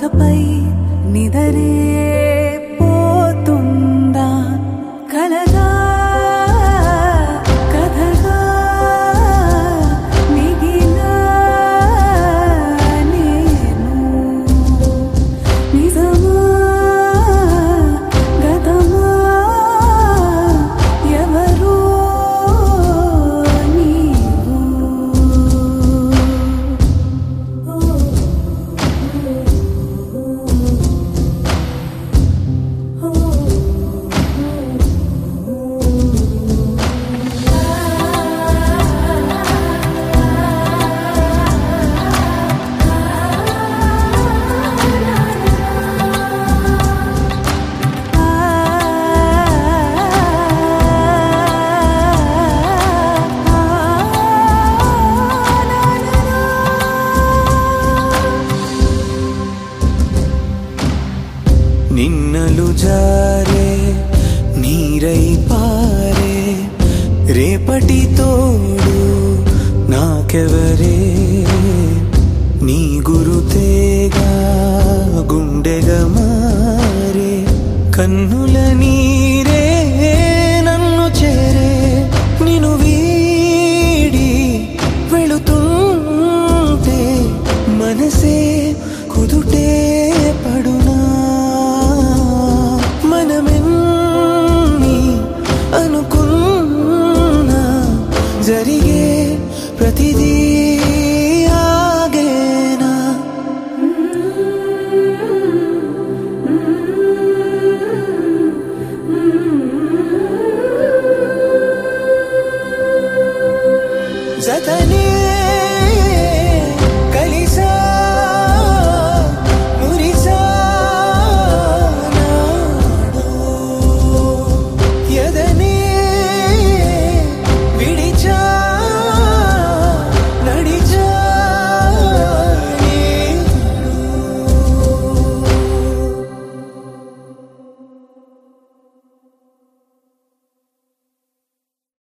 ఇకపై నిదరే పోతుందా కలగా కథగా మిగిలా నేను నిజమా గతమా ఎవరో నిన్నలు జారే నీరై పారే రేపటి తోడు నాకెవరే నీ గురుతేగా గుండెగా మారే కన్నుల నీరే నన్ను చేరే నిను వీడి వెళుతుంటే మనసే కుదుటే పడునా మనమెన్ని అనుకున్నా జరిగే ప్రతిదీ ఆగేనా జతనే